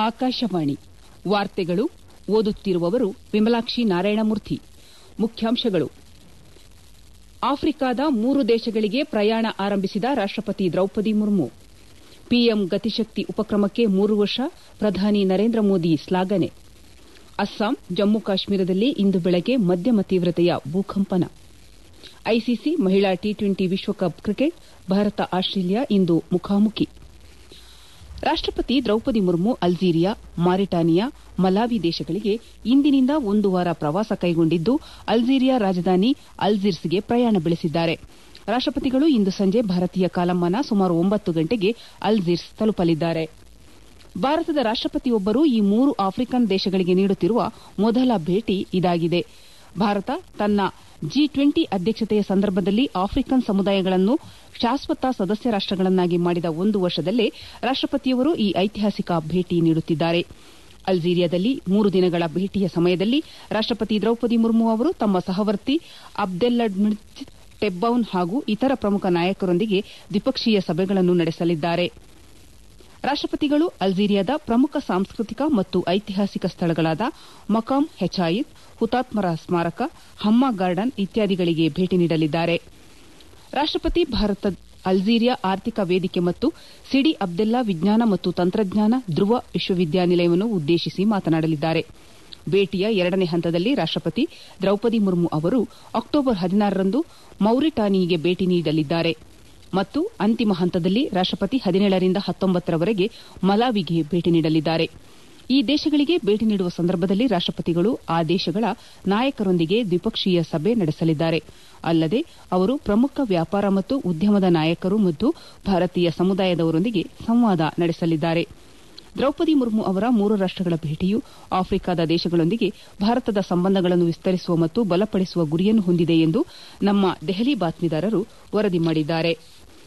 ಆಕಾಶವಾಣಿ ವಾರ್ತೆಗಳು ಓದುತ್ತಿರುವವರು ವಿಮಲಾಕ್ಷಿ ನಾರಾಯಣಮೂರ್ತಿ ಮುಖ್ಯಾಂಶಗಳು ಆಫ್ರಿಕಾದ ಮೂರು ದೇಶಗಳಿಗೆ ಪ್ರಯಾಣ ಆರಂಭಿಸಿದ ರಾಷ್ಟಪತಿ ದ್ರೌಪದಿ ಮುರ್ಮು ಪಿಎಂ ಗತಿಶಕ್ತಿ ಉಪಕ್ರಮಕ್ಕೆ ಮೂರು ವರ್ಷ ಪ್ರಧಾನಿ ನರೇಂದ್ರ ಮೋದಿ ಶ್ಲಾಘನೆ ಅಸ್ಸಾಂ ಜಮ್ಮು ಕಾಶ್ಮೀರದಲ್ಲಿ ಇಂದು ಬೆಳಗ್ಗೆ ಮಧ್ಯಮ ತೀವ್ರತೆಯ ಭೂಕಂಪನ ಐಸಿಸಿ ಮಹಿಳಾ ಟಿ ಟ್ವೆಂಟಿ ವಿಶ್ವಕಪ್ ಕ್ರಿಕೆಟ್ ಭಾರತ ಆಸ್ಟ್ರೇಲಿಯಾ ಇಂದು ಮುಖಾಮುಖಿ ರಾಷ್ಟಪತಿ Droupadi Murmu Algeria Mauritania Malawi ದೇಶಗಳಿಗೆ ಇಂದಿನಿಂದ ಒಂದು ವಾರ ಪ್ರವಾಸ ಕೈಗೊಂಡಿದ್ದು ಅಲ್ಜೀರಿಯಾ ರಾಜಧಾನಿ ಅಲ್ಜಿರ್ಸ್ಗೆ ಪ್ರಯಾಣ ಬೆಳೆಸಿದ್ದಾರೆ ರಾಷ್ಟಪತಿಗಳು ಇಂದು ಸಂಜೆ ಭಾರತೀಯ ಕಾಲಮಾನ ಸುಮಾರು ಒಂಬತ್ತು ಗಂಟೆಗೆ ಅಲ್ಜಿರ್ಸ್ ತಲುಪಲಿದ್ದಾರೆ ಭಾರತದ ರಾಷ್ಟಪತಿಯೊಬ್ಬರು ಈ ಮೂರು ಆಫ್ರಿಕನ್ ದೇಶಗಳಿಗೆ ನೀಡುತ್ತಿರುವ ಮೊದಲ ಭೇಟಿ ಇದಾಗಿದೆ ಭಾರತ ತನ್ನ ಜಿ ಟ್ವೆಂಟಿ ಅಧ್ಯಕ್ಷತೆಯ ಸಂದರ್ಭದಲ್ಲಿ ಆಫ್ರಿಕನ್ ಸಮುದಾಯಗಳನ್ನು ಶಾಶ್ವತ ಸದಸ್ಯ ರಾಷ್ಟಗಳನ್ನಾಗಿ ಮಾಡಿದ ಒಂದು ವರ್ಷದಲ್ಲೇ ರಾಷ್ಟಪತಿಯವರು ಈ ಐತಿಹಾಸಿಕ ಭೇಟಿ ನೀಡುತ್ತಿದ್ದಾರೆ ಅಲ್ಜೀರಿಯಾದಲ್ಲಿ ಮೂರು ದಿನಗಳ ಭೇಟಿಯ ಸಮಯದಲ್ಲಿ ರಾಷ್ಟಪತಿ ದ್ರೌಪದಿ ಮುರ್ಮು ಅವರು ತಮ್ಮ ಸಹವರ್ತಿ ಅಬ್ದೆಲ್ಲಡ್ಮಿಜ್ ಟೆಬ್ಬೌನ್ ಹಾಗೂ ಇತರ ಪ್ರಮುಖ ನಾಯಕರೊಂದಿಗೆ ದ್ವಿಪಕ್ಷೀಯ ಸಭೆಗಳನ್ನು ನಡೆಸಲಿದ್ದಾರೆ ರಾಷ್ಟಪತಿಗಳು ಅಲ್ಜೀರಿಯಾದ ಪ್ರಮುಖ ಸಾಂಸ್ಕೃತಿಕ ಮತ್ತು ಐತಿಹಾಸಿಕ ಸ್ಥಳಗಳಾದ ಮಕಾಮ್ ಹೆಚಾಯಿದ್ ಹುತಾತ್ಮರ ಸ್ಮಾರಕ ಹಮ್ಮ ಗಾರ್ಡನ್ ಇತ್ಯಾದಿಗಳಿಗೆ ಭೇಟಿ ನೀಡಲಿದ್ದಾರೆ ರಾಷ್ಟಪತಿ ಭಾರತ ಅಲ್ಜೀರಿಯಾ ಆರ್ಥಿಕ ವೇದಿಕೆ ಮತ್ತು ಸಿಡಿ ಅಬ್ದೆಲ್ಲಾ ವಿಜ್ಞಾನ ಮತ್ತು ತಂತ್ರಜ್ಞಾನ ಧ್ರುವ ವಿಶ್ವವಿದ್ಯಾನಿಲಯವನ್ನು ಉದ್ದೇಶಿಸಿ ಮಾತನಾಡಲಿದ್ದಾರೆ ಭೇಟಿಯ ಎರಡನೇ ಹಂತದಲ್ಲಿ ರಾಷ್ಟಪತಿ ದ್ರೌಪದಿ ಮುರ್ಮು ಅವರು ಅಕ್ಟೋಬರ್ ಹದಿನಾರರಂದು ಮೌರಿಟಾನಿಗೆ ಭೇಟಿ ನೀಡಲಿದ್ದಾರೆ ಮತ್ತು ಅಂತಿಮ ಹಂತದಲ್ಲಿ ರಾಷ್ಟಪತಿ ಹದಿನೇಳರಿಂದ ಹತ್ತೊಂಬತ್ತರವರೆಗೆ ಮಲಾವಿಗೆ ಭೇಟಿ ನೀಡಲಿದ್ದಾರೆ ಈ ದೇಶಗಳಿಗೆ ಭೇಟಿ ನೀಡುವ ಸಂದರ್ಭದಲ್ಲಿ ರಾಷ್ಟಪತಿಗಳು ಆ ದೇಶಗಳ ನಾಯಕರೊಂದಿಗೆ ದ್ವಿಪಕ್ಷೀಯ ಸಭೆ ನಡೆಸಲಿದ್ದಾರೆ ಅಲ್ಲದೆ ಅವರು ಪ್ರಮುಖ ವ್ಯಾಪಾರ ಮತ್ತು ಉದ್ಯಮದ ನಾಯಕರು ಮತ್ತು ಭಾರತೀಯ ಸಮುದಾಯದವರೊಂದಿಗೆ ಸಂವಾದ ನಡೆಸಲಿದ್ದಾರೆ ದ್ರೌಪದಿ ಮುರ್ಮು ಅವರ ಮೂರು ರಾಷ್ಟಗಳ ಭೇಟಿಯು ಆಫ್ರಿಕಾದ ದೇಶಗಳೊಂದಿಗೆ ಭಾರತದ ಸಂಬಂಧಗಳನ್ನು ವಿಸ್ತರಿಸುವ ಮತ್ತು ಬಲಪಡಿಸುವ ಗುರಿಯನ್ನು ಹೊಂದಿದೆ ಎಂದು ನಮ್ಮ ದೆಹಲಿ ಬಾತ್ಮೀದಾರರು ವರದಿ ಮಾಡಿದ್ದಾರೆ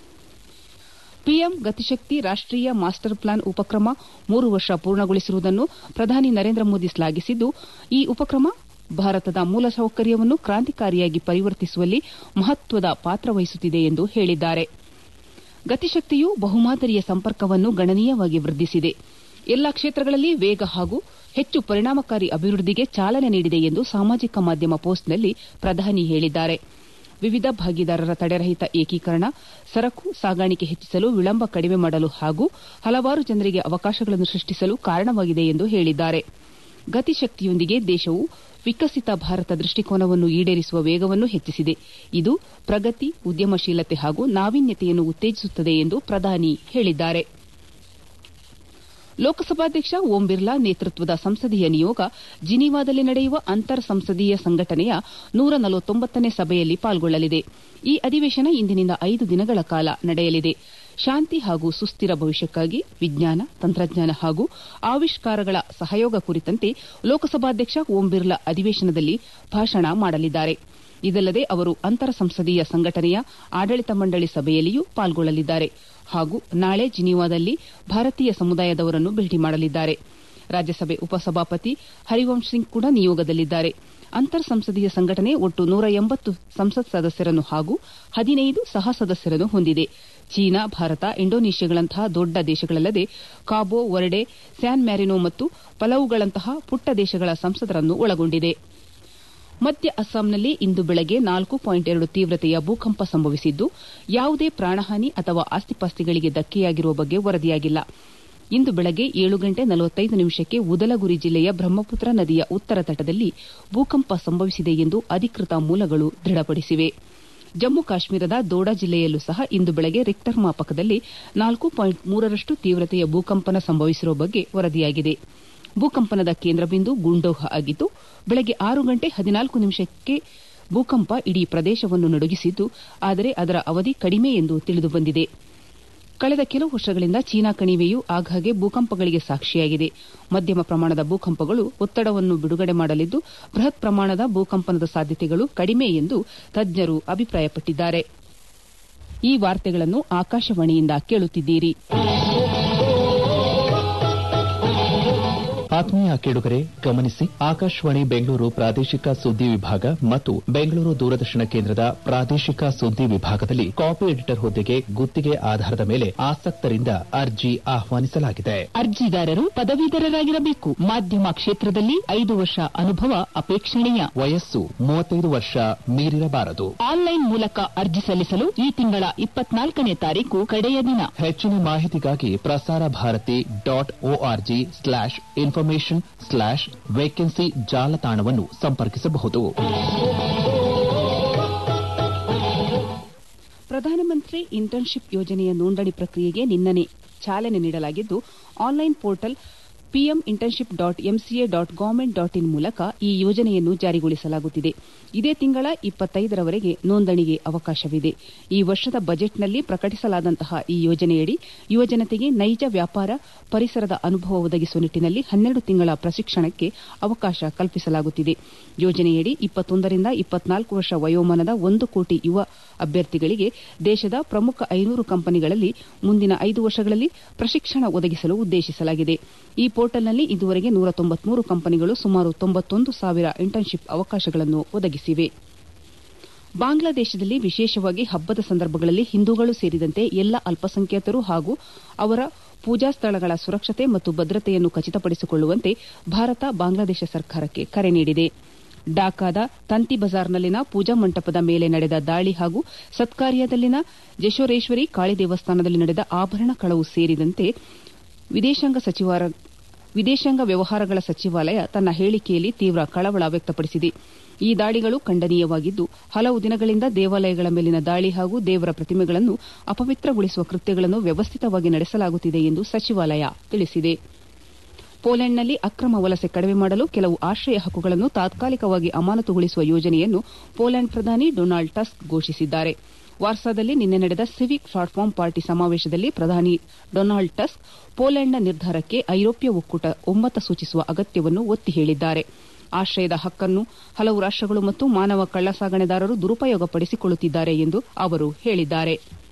ಪಿಎಂ ಗತಿಶಕ್ತಿ ರಾಷ್ಟೀಯ ಮಾಸ್ಟರ್ ಪ್ಲಾನ್ ಉಪಕ್ರಮ ಮೂರು ವರ್ಷ ಪೂರ್ಣಗೊಳಿಸಿರುವುದನ್ನು ಪ್ರಧಾನಿ ನರೇಂದ್ರ ಮೋದಿ ಶ್ಲಾಘಿಸಿದ್ದು ಈ ಉಪಕ್ರಮ ಭಾರತದ ಮೂಲಸೌಕರ್ಯವನ್ನು ಕ್ರಾಂತಿಕಾರಿಯಾಗಿ ಪರಿವರ್ತಿಸುವಲ್ಲಿ ಮಹತ್ವದ ಪಾತ್ರ ವಹಿಸುತ್ತಿದೆ ಎಂದು ಹೇಳಿದ್ದಾರೆ ಗತಿಶಕ್ತಿಯು ಬಹುಮಾದರಿಯ ಸಂಪರ್ಕವನ್ನು ಗಣನೀಯವಾಗಿ ವೃದ್ಧಿಸಿದೆ ಎಲ್ಲಾ ಕ್ಷೇತ್ರಗಳಲ್ಲಿ ವೇಗ ಹಾಗೂ ಹೆಚ್ಚು ಪರಿಣಾಮಕಾರಿ ಅಭಿವೃದ್ಧಿಗೆ ಚಾಲನೆ ನೀಡಿದೆ ಎಂದು ಸಾಮಾಜಿಕ ಮಾಧ್ಯಮ ಪೋಸ್ಟ್ನಲ್ಲಿ ಪ್ರಧಾನಿ ಹೇಳಿದ್ದಾರೆ ವಿವಿಧ ಭಾಗಿದಾರರ ತಡೆರಹಿತ ಏಕೀಕರಣ ಸರಕು ಸಾಗಾಣಿಕೆ ಹೆಚ್ಚಿಸಲು ವಿಳಂಬ ಕಡಿಮೆ ಮಾಡಲು ಹಾಗೂ ಹಲವಾರು ಜನರಿಗೆ ಅವಕಾಶಗಳನ್ನು ಸೃಷ್ಟಿಸಲು ಕಾರಣವಾಗಿದೆ ಎಂದು ಹೇಳಿದ್ದಾರೆ ಗತಿಶಕ್ತಿಯೊಂದಿಗೆ ದೇಶವು ವಿಕಸಿತ ಭಾರತ ದೃಷ್ಟಿಕೋನವನ್ನು ಈಡೇರಿಸುವ ವೇಗವನ್ನು ಹೆಚ್ಚಿಸಿದೆ ಇದು ಪ್ರಗತಿ ಉದ್ಯಮಶೀಲತೆ ಹಾಗೂ ನಾವೀನ್ಯತೆಯನ್ನು ಉತ್ತೇಜಿಸುತ್ತದೆ ಎಂದು ಪ್ರಧಾನಿ ಹೇಳಿದ್ದಾರೆ ಲೋಕಸಭಾಧ್ಯಕ್ಷ ಓಂ ಬಿರ್ಲಾ ನೇತೃತ್ವದ ಸಂಸದೀಯ ನಿಯೋಗ ಜಿನೀವಾದಲ್ಲಿ ನಡೆಯುವ ಅಂತರ್ ಸಂಸದೀಯ ಸಂಘಟನೆಯ ನೂರ ನಲವತ್ತೊಂಬತ್ತನೇ ಸಭೆಯಲ್ಲಿ ಪಾಲ್ಗೊಳ್ಳಲಿದೆ ಈ ಅಧಿವೇಶನ ಇಂದಿನಿಂದ ಐದು ದಿನಗಳ ಕಾಲ ನಡೆಯಲಿದೆ ಶಾಂತಿ ಹಾಗೂ ಸುಸ್ಥಿರ ಭವಿಷ್ಯಕ್ಕಾಗಿ ವಿಜ್ಞಾನ ತಂತ್ರಜ್ಞಾನ ಹಾಗೂ ಆವಿಷ್ಕಾರಗಳ ಸಹಯೋಗ ಕುರಿತಂತೆ ಲೋಕಸಭಾಧ್ಯಕ್ಷ ಓಂ ಬಿರ್ಲಾ ಅಧಿವೇಶನದಲ್ಲಿ ಭಾಷಣ ಮಾಡಲಿದ್ದಾರೆ ಇದಲ್ಲದೆ ಅವರು ಅಂತರ ಸಂಸದೀಯ ಸಂಘಟನೆಯ ಆಡಳಿತ ಮಂಡಳಿ ಸಭೆಯಲ್ಲಿಯೂ ಪಾಲ್ಗೊಳ್ಳಲಿದ್ದಾರೆ ಹಾಗೂ ನಾಳೆ ಜಿನೀವಾದಲ್ಲಿ ಭಾರತೀಯ ಸಮುದಾಯದವರನ್ನು ಭೇಟಿ ಮಾಡಲಿದ್ದಾರೆ ರಾಜ್ಯಸಭೆ ಉಪಸಭಾಪತಿ ಹರಿವಂಶ್ ಸಿಂಗ್ ಕೂಡ ನಿಯೋಗದಲ್ಲಿದ್ದಾರೆ ಅಂತರ್ ಸಂಸದೀಯ ಸಂಘಟನೆ ಒಟ್ಟು ನೂರ ಎಂಬತ್ತು ಸಂಸತ್ ಸದಸ್ಯರನ್ನು ಹಾಗೂ ಹದಿನೈದು ಸಹ ಸದಸ್ಯರನ್ನು ಹೊಂದಿದೆ ಚೀನಾ ಭಾರತ ಇಂಡೋನೇಷ್ಯಾಗಳಂತಹ ದೊಡ್ಡ ದೇಶಗಳಲ್ಲದೆ ಕಾಬೋ ವರ್ಡೆ ಸ್ಯಾನ್ ಮ್ಯಾರಿನೋ ಮತ್ತು ಪಲೌಗಳಂತಹ ಪುಟ್ಟ ದೇಶಗಳ ಸಂಸದರನ್ನು ಒಳಗೊಂಡಿದೆ ಮಧ್ಯ ಅಸ್ಸಾಂನಲ್ಲಿ ಇಂದು ಬೆಳಗ್ಗೆ ನಾಲ್ಕು ಪಾಯಿಂಟ್ ಎರಡು ತೀವ್ರತೆಯ ಭೂಕಂಪ ಸಂಭವಿಸಿದ್ದು ಯಾವುದೇ ಪ್ರಾಣಹಾನಿ ಅಥವಾ ಆಸ್ತಿಪಾಸ್ತಿಗಳಿಗೆ ಧಕ್ಕೆಯಾಗಿರುವ ಬಗ್ಗೆ ವರದಿಯಾಗಿಲ್ಲ ಇಂದು ಬೆಳಗ್ಗೆ ಏಳು ಗಂಟೆ ನಲವತ್ತೈದು ನಿಮಿಷಕ್ಕೆ ಉದಲಗುರಿ ಜಿಲ್ಲೆಯ ಬ್ರಹ್ಮಪುತ್ರ ನದಿಯ ಉತ್ತರ ತಟದಲ್ಲಿ ಭೂಕಂಪ ಸಂಭವಿಸಿದೆ ಎಂದು ಅಧಿಕೃತ ಮೂಲಗಳು ದೃಢಪಡಿಸಿವೆ ಜಮ್ಮು ಕಾಶ್ಮೀರದ ದೋಡಾ ಜಿಲ್ಲೆಯಲ್ಲೂ ಸಹ ಇಂದು ಬೆಳಗ್ಗೆ ರಿಕ್ಟರ್ ಮಾಪಕದಲ್ಲಿ ನಾಲ್ಕು ಪಾಯಿಂಟ್ ಮೂರರಷ್ಟು ತೀವ್ರತೆಯ ಭೂಕಂಪನ ಸಂಭವಿಸಿರುವ ಬಗ್ಗೆ ವರದಿಯಾಗಿದೆ ಭೂಕಂಪನದ ಕೇಂದ್ರ ಬಿಂದು ಗುಂಡೋಹ ಆಗಿದ್ದು ಬೆಳಗ್ಗೆ ಆರು ಗಂಟೆ ಹದಿನಾಲ್ಕು ನಿಮಿಷಕ್ಕೆ ಭೂಕಂಪ ಇಡೀ ಪ್ರದೇಶವನ್ನು ನಡುಗಿಸಿದ್ದು ಆದರೆ ಅದರ ಅವಧಿ ಕಡಿಮೆ ಎಂದು ತಿಳಿದುಬಂದಿದೆ ಕಳೆದ ಕೆಲವು ವರ್ಷಗಳಿಂದ ಚೀನಾ ಕಣಿವೆಯು ಆಗಾಗ್ಗೆ ಭೂಕಂಪಗಳಿಗೆ ಸಾಕ್ಷಿಯಾಗಿದೆ ಮಧ್ಯಮ ಪ್ರಮಾಣದ ಭೂಕಂಪಗಳು ಒತ್ತಡವನ್ನು ಬಿಡುಗಡೆ ಮಾಡಲಿದ್ದು ಬೃಹತ್ ಪ್ರಮಾಣದ ಭೂಕಂಪನದ ಸಾಧ್ಯತೆಗಳು ಕಡಿಮೆ ಎಂದು ತಜ್ಞರು ಅಭಿಪ್ರಾಯಪಟ್ಟಿದ್ದಾರೆ ಈ ವಾರ್ತೆಗಳನ್ನು ಆಕಾಶವಾಣಿಯಿಂದ ಕೇಳುತ್ತಿದ್ದೀರಿ ಆತ್ಮೀಯ ಕೇಳುಗರೆ ಗಮನಿಸಿ ಆಕಾಶವಾಣಿ ಬೆಂಗಳೂರು ಪ್ರಾದೇಶಿಕ ಸುದ್ದಿ ವಿಭಾಗ ಮತ್ತು ಬೆಂಗಳೂರು ದೂರದರ್ಶನ ಕೇಂದ್ರದ ಪ್ರಾದೇಶಿಕ ಸುದ್ದಿ ವಿಭಾಗದಲ್ಲಿ ಕಾಪಿ ಎಡಿಟರ್ ಹುದ್ದೆಗೆ ಗುತ್ತಿಗೆ ಆಧಾರದ ಮೇಲೆ ಆಸಕ್ತರಿಂದ ಅರ್ಜಿ ಆಹ್ವಾನಿಸಲಾಗಿದೆ ಅರ್ಜಿದಾರರು ಪದವೀಧರರಾಗಿರಬೇಕು ಮಾಧ್ಯಮ ಕ್ಷೇತ್ರದಲ್ಲಿ ಐದು ವರ್ಷ ಅನುಭವ ಅಪೇಕ್ಷಣೀಯ ವಯಸ್ಸು ಮೂವತ್ತೈದು ವರ್ಷ ಮೀರಿರಬಾರದು ಆನ್ಲೈನ್ ಮೂಲಕ ಅರ್ಜಿ ಸಲ್ಲಿಸಲು ಈ ತಿಂಗಳ ಇಪ್ಪತ್ನಾಲ್ಕನೇ ತಾರೀಕು ಕಡೆಯ ದಿನ ಹೆಚ್ಚಿನ ಮಾಹಿತಿಗಾಗಿ Prasar Bharati dot org slash information slash vacancy ಜಾಲತಾಣವನ್ನು ಸಂಪರ್ಕಿಸಬಹುದು ಪ್ರಧಾನಮಂತ್ರಿ ಇಂಟರ್ನ್ಶಿಪ್ ಯೋಜನೆಯ ನೋಂದಣಿ ಪ್ರಕ್ರಿಯೆಗೆ ನಿನ್ನೆ ಚಾಲನೆ ನೀಡಲಾಗಿದ್ದು online portal PM internship dot MCA dot government dot in ಮೂಲಕ ಈ ಯೋಜನೆಯನ್ನು ಜಾರಿಗೊಳಿಸಲಾಗುತ್ತಿದೆ ಇದೇ ತಿಂಗಳ ಇಪ್ಪತ್ತೈದರವರೆಗೆ ನೋಂದಣಿಗೆ ಅವಕಾಶವಿದೆ ಈ ವರ್ಷದ ಬಜೆಟ್ನಲ್ಲಿ ಪ್ರಕಟಿಸಲಾದಂತಹ ಈ ಯೋಜನೆಯಡಿ ಯುವಜನತೆಗೆ ನೈಜ ವ್ಯಾಪಾರ ಪರಿಸರದ ಅನುಭವ ಒದಗಿಸುವ ನಿಟ್ಟಿನಲ್ಲಿ ಹನ್ನೆರಡು ತಿಂಗಳ ಪ್ರಶಿಕ್ಷಣಕ್ಕೆ ಅವಕಾಶ ಕಲ್ಪಿಸಲಾಗುತ್ತಿದೆ ಯೋಜನೆಯಡಿ ಇಪ್ಪತ್ತೊಂದರಿಂದ ಇಪ್ಪತ್ನಾಲ್ಕು ವರ್ಷ ವಯೋಮಾನದ ಒಂದು ಕೋಟಿ ಯುವ ಅಭ್ಯರ್ಥಿಗಳಿಗೆ ದೇಶದ ಪ್ರಮುಖ ಐನೂರು ಕಂಪನಿಗಳಲ್ಲಿ ಮುಂದಿನ ಐದು ವರ್ಷಗಳಲ್ಲಿ ಪ್ರಶಿಕ್ಷಣ ಒದಗಿಸಲು ಉದ್ದೇಶಿಸಲಾಗಿದೆ ಈ ಪೋರ್ಟಲ್ನಲ್ಲಿ ಇದುವರೆಗೆ ನೂರ ತೊಂಬತ್ಮೂರು ಕಂಪನಿಗಳು ಸುಮಾರು ತೊಂಬತ್ತೊಂದು ಸಾವಿರ ಇಂಟರ್ನ್ಶಿಪ್ ಅವಕಾಶಗಳನ್ನು ಒದಗಿಸಿವೆ ಬಾಂಗ್ಲಾದೇಶದಲ್ಲಿ ವಿಶೇಷವಾಗಿ ಹಬ್ಬದ ಸಂದರ್ಭಗಳಲ್ಲಿ ಹಿಂದೂಗಳು ಸೇರಿದಂತೆ ಎಲ್ಲ ಅಲ್ಪಸಂಖ್ಯಾತರು ಹಾಗೂ ಅವರ ಪೂಜಾ ಸ್ಥಳಗಳ ಸುರಕ್ಷತೆ ಮತ್ತು ಭದ್ರತೆಯನ್ನು ಖಚಿತಪಡಿಸಿಕೊಳ್ಳುವಂತೆ ಭಾರತ ಬಾಂಗ್ಲಾದೇಶ ಸರ್ಕಾರಕ್ಕೆ ಕರೆ ನೀಡಿದೆ ಢಾಕಾದ ತಂತಿ ಬಜಾರ್ನಲ್ಲಿನ ಪೂಜಾ ಮಂಟಪದ ಮೇಲೆ ನಡೆದ ದಾಳಿ ಹಾಗೂ ಸತ್ಕಾರ್ಯದಲ್ಲಿನ ಜಶೋರೇಶ್ವರಿ ಕಾಳಿ ದೇವಸ್ಥಾನದಲ್ಲಿ ನಡೆದ ಆಭರಣ ಕಳವು ಸೇರಿದಂತೆ ವಿದೇಶಾಂಗ ವ್ಯವಹಾರಗಳ ಸಚಿವಾಲಯ ತನ್ನ ಹೇಳಿಕೆಯಲ್ಲಿ ತೀವ್ರ ಕಳವಳ ವ್ಯಕ್ತಪಡಿಸಿದೆ ಈ ದಾಳಿಗಳು ಖಂಡನೀಯವಾಗಿದ್ದು ಹಲವು ದಿನಗಳಿಂದ ದೇವಾಲಯಗಳ ಮೇಲಿನ ದಾಳಿ ಹಾಗೂ ದೇವರ ಪ್ರತಿಮೆಗಳನ್ನು ಅಪವಿತ್ರಗೊಳಿಸುವ ಕೃತ್ಯಗಳನ್ನು ವ್ಯವಸ್ಥಿತವಾಗಿ ನಡೆಸಲಾಗುತ್ತಿದೆ ಎಂದು ಸಚಿವಾಲಯ ತಿಳಿಸಿದೆ ಪೋಲೆಂಡ್ನಲ್ಲಿ ಅಕ್ರಮ ವಲಸೆ ಕಡಿಮೆ ಮಾಡಲು ಕೆಲವು ಆಶ್ರಯ ಹಕ್ಕುಗಳನ್ನು ತಾತ್ಕಾಲಿಕವಾಗಿ ಅಮಾನತುಗೊಳಿಸುವ ಯೋಜನೆಯನ್ನು ಪೋಲೆಂಡ್ ಪ್ರಧಾನಿ ಡೊನಾಲ್ಡ್ ಟಸ್ಕ್ ಘೋಷಿಸಿದ್ದಾರೆ ವಾರ್ಸಾದಲ್ಲಿ ನಿನ್ನೆ ನಡೆದ ಸಿವಿಕ್ ಪ್ಲಾಟ್ಫಾರ್ಮ್ ಪಾರ್ಟಿ ಸಮಾವೇಶದಲ್ಲಿ ಪ್ರಧಾನಿ ಡೊನಾಲ್ಡ್ ಟಸ್ಕ್ ಪೋಲೆಂಡ್ನ ನಿರ್ಧಾರಕ್ಕೆ ಐರೋಪ್ಯ ಒಕ್ಕೂಟ ಒಮ್ಮತ ಸೂಚಿಸುವ ಅಗತ್ಯವನ್ನು ಒತ್ತಿ ಹೇಳಿದ್ದಾರೆ ಆಶ್ರಯದ ಹಕ್ಕನ್ನು ಹಲವು ರಾಷ್ಟಗಳು ಮತ್ತು ಮಾನವ ಕಳ್ಳಸಾಗಣೆದಾರರು ದುರುಪಯೋಗಪಡಿಸಿಕೊಳ್ಳುತ್ತಿದ್ದಾರೆ ಎಂದು ಅವರು ಹೇಳಿದ್ದಾರೆ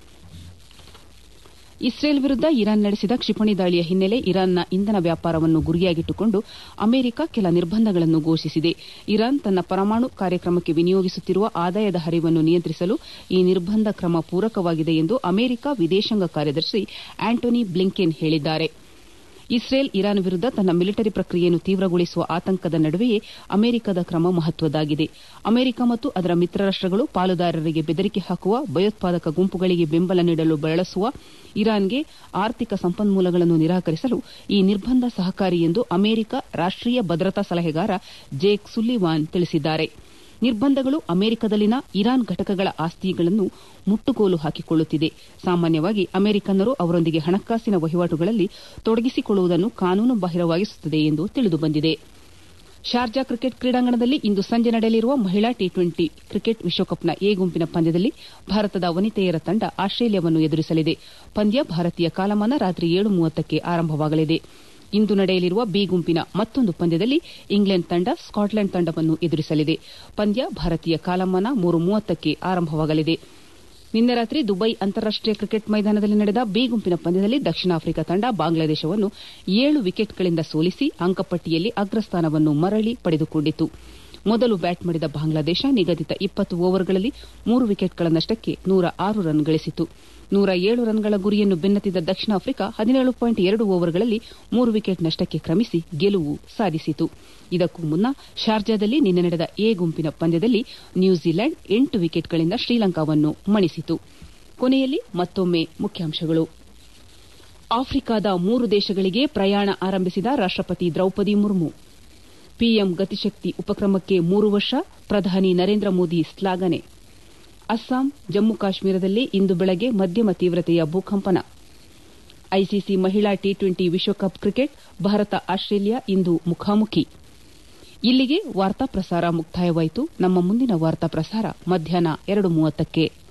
ಇಸ್ರೇಲ್ ವಿರುದ್ದ ಇರಾನ್ ನಡೆಸಿದ ಕ್ಷಿಪಣಿ ದಾಳಿಯ ಹಿನ್ನೆಲೆ ಇರಾನ್ನ ಇಂಧನ ವ್ಯಾಪಾರವನ್ನು ಗುರಿಯಾಗಿಟ್ಟುಕೊಂಡು ಅಮೆರಿಕ ಕೆಲ ನಿರ್ಬಂಧಗಳನ್ನು ಘೋಷಿಸಿದೆ ಇರಾನ್ ತನ್ನ ಪರಮಾಣು ಕಾರ್ಯಕ್ರಮಕ್ಕೆ ವಿನಿಯೋಗಿಸುತ್ತಿರುವ ಆದಾಯದ ಹರಿವನ್ನು ನಿಯಂತ್ರಿಸಲು ಈ ನಿರ್ಬಂಧ ಕ್ರಮ ಪೂರಕವಾಗಿದೆ ಎಂದು ಅಮೆರಿಕ ವಿದೇಶಾಂಗ ಕಾರ್ಯದರ್ಶಿ ಆಂಟೋನಿ ಬ್ಲಿಂಕೆನ್ ಹೇಳಿದ್ದಾರೆ ಇಸ್ರೇಲ್ ಇರಾನ್ ವಿರುದ್ದ ತನ್ನ ಮಿಲಿಟರಿ ಪ್ರಕ್ರಿಯೆಯನ್ನು ತೀವ್ರಗೊಳಿಸುವ ಆತಂಕದ ನಡುವೆಯೇ ಅಮೆರಿಕದ ಕ್ರಮ ಮಹತ್ವದ್ದಾಗಿದೆ ಅಮೆರಿಕ ಮತ್ತು ಅದರ ಮಿತ್ರ ರಾಷ್ಟಗಳು ಪಾಲುದಾರರಿಗೆ ಬೆದರಿಕೆ ಹಾಕುವ ಭಯೋತ್ಪಾದಕ ಗುಂಪುಗಳಿಗೆ ಬೆಂಬಲ ನೀಡಲು ಬಳಸುವ ಇರಾನ್ಗೆ ಆರ್ಥಿಕ ಸಂಪನ್ಮೂಲಗಳನ್ನು ನಿರಾಕರಿಸಲು ಈ ನಿರ್ಬಂಧ ಸಹಕಾರಿ ಎಂದು ಅಮೆರಿಕ ರಾಷ್ಟೀಯ ಭದ್ರತಾ ಸಲಹೆಗಾರ ಜೇಕ್ ಸುಲ್ಲಿವಾನ್ ತಿಳಿಸಿದ್ದಾರೆ ನಿರ್ಬಂಧಗಳು ಅಮೆರಿಕದಲ್ಲಿನ ಇರಾನ್ ಘಟಕಗಳ ಆಸ್ತಿಗಳನ್ನು ಮುಟ್ಟುಗೋಲು ಹಾಕಿಕೊಳ್ಳುತ್ತಿದೆ ಸಾಮಾನ್ಯವಾಗಿ ಅಮೆರಿಕನ್ನರು ಅವರೊಂದಿಗೆ ಹಣಕಾಸಿನ ವಹಿವಾಟುಗಳಲ್ಲಿ ತೊಡಗಿಸಿಕೊಳ್ಳುವುದನ್ನು ಕಾನೂನು ಬಾಹಿರವಾಗಿಸುತ್ತದೆ ಎಂದು ತಿಳಿದುಬಂದಿದೆ ಶಾರ್ಜಾ ಕ್ರಿಕೆಟ್ ಕ್ರೀಡಾಂಗಣದಲ್ಲಿ ಇಂದು ಸಂಜೆ ನಡೆಯಲಿರುವ ಮಹಿಳಾ ಟಿ ಟ್ವೆಂಟಿ ಕ್ರಿಕೆಟ್ ವಿಶ್ವಕಪ್ನ ಎ ಗುಂಪಿನ ಪಂದ್ಯದಲ್ಲಿ ಭಾರತದ ವನಿತೆಯರ ತಂಡ ಆಸ್ಟ್ರೇಲಿಯಾವನ್ನು ಎದುರಿಸಲಿದೆ ಪಂದ್ಯ ಭಾರತೀಯ ಕಾಲಮಾನ ರಾತ್ರಿ ಏಳು ಮೂವತ್ತಕ್ಕೆ ಆರಂಭವಾಗಲಿದೆ ಇಂದು ನಡೆಯಲಿರುವ ಬಿ ಗುಂಪಿನ ಮತ್ತೊಂದು ಪಂದ್ಯದಲ್ಲಿ ಇಂಗ್ಲೆಂಡ್ ತಂಡ ಸ್ಕಾಟ್ಲೆಂಡ್ ತಂಡವನ್ನು ಎದುರಿಸಲಿದೆ ಪಂದ್ಯ ಭಾರತೀಯ ಕಾಲಮಾನ ಮೂರು ಮೂವತ್ತಕ್ಕೆ ಆರಂಭವಾಗಲಿದೆ ನಿನ್ನೆ ರಾತ್ರಿ ದುಬೈ ಅಂತಾರಾಷ್ಟೀಯ ಕ್ರಿಕೆಟ್ ಮೈದಾನದಲ್ಲಿ ನಡೆದ ಬಿ ಗುಂಪಿನ ಪಂದ್ಯದಲ್ಲಿ ದಕ್ಷಿಣ ಆಫ್ರಿಕಾ ತಂಡ ಬಾಂಗ್ಲಾದೇಶವನ್ನು ಏಳು ವಿಕೆಟ್ಗಳಿಂದ ಸೋಲಿಸಿ ಅಂಕಪಟ್ಟಿಯಲ್ಲಿ ಅಗ್ರಸ್ಥಾನವನ್ನು ಮರಳಿ ಪಡೆದುಕೊಂಡಿತು ಮೊದಲು ಬ್ಯಾಟ್ ಮಾಡಿದ ಬಾಂಗ್ಲಾದೇಶ ನಿಗದಿತ ಇಪ್ಪತ್ತು ಓವರ್ಗಳಲ್ಲಿ ಮೂರು ವಿಕೆಟ್ಗಳ ನಷ್ಟಕ್ಕೆ ನೂರ ಆರು ರನ್ ಗಳಿಸಿತು ನೂರ ಏಳು ರನ್ಗಳ ಗುರಿಯನ್ನು ಬೆನ್ನತ್ತಿದ್ದ ದಕ್ಷಿಣ ಆಫ್ರಿಕಾ ಹದಿನೇಳು ಪಾಯಿಂಟ್ ಎರಡು ಓವರ್ಗಳಲ್ಲಿ ಮೂರು ವಿಕೆಟ್ ನಷ್ಟಕ್ಕೆ ಕ್ರಮಿಸಿ ಗೆಲುವು ಸಾಧಿಸಿತು ಇದಕ್ಕೂ ಮುನ್ನ ಶಾರ್ಜಾದಲ್ಲಿ ನಿನ್ನೆ ನಡೆದ ಎ ಗುಂಪಿನ ಪಂದ್ಯದಲ್ಲಿ ನ್ಯೂಜಿಲೆಂಡ್ ಎಂಟು ವಿಕೆಟ್ಗಳಿಂದ ಶ್ರೀಲಂಕಾವನ್ನು ಮಣಿಸಿತು ಕೊನೆಯಲ್ಲಿ ಮತ್ತೊಮ್ಮೆ ಮುಖ್ಯಾಂಶಗಳು ಆಫ್ರಿಕಾದ ಮೂರು ದೇಶಗಳಿಗೆ ಪ್ರಯಾಣ ಆರಂಭಿಸಿದ ರಾಷ್ಟಪತಿ ದ್ರೌಪದಿ ಮುರ್ಮು ಪಿಎಂ ಗತಿಶಕ್ತಿ ಉಪಕ್ರಮಕ್ಕೆ ಮೂರು ವರ್ಷ ಪ್ರಧಾನಿ ನರೇಂದ್ರ ಮೋದಿ ಶ್ಲಾಘನೆ ಅಸ್ಸಾಂ ಜಮ್ಮು ಕಾಶ್ಮೀರದಲ್ಲಿ ಇಂದು ಬೆಳಗ್ಗೆ ಮಧ್ಯಮ ತೀವ್ರತೆಯ ಭೂಕಂಪನ ಐಸಿಸಿ ಮಹಿಳಾ ಟಿ ಟ್ವೆಂಟಿ ವಿಶ್ವಕಪ್ ಕ್ರಿಕೆಟ್ ಭಾರತ ಆಸ್ಟ್ರೇಲಿಯಾ ಇಂದು ಮುಖಾಮುಖಿ ಇಲ್ಲಿಗೆ ವಾರ್ತಾ ಪ್ರಸಾರ ಮುಕ್ತಾಯವಾಯಿತು ನಮ್ಮ ಮುಂದಿನ ವಾರ್ತಾ ಪ್ರಸಾರ ಮಧ್ಯಾಹ್ನ ಎರಡು ಮೂವತ್ತಕ್ಕೆ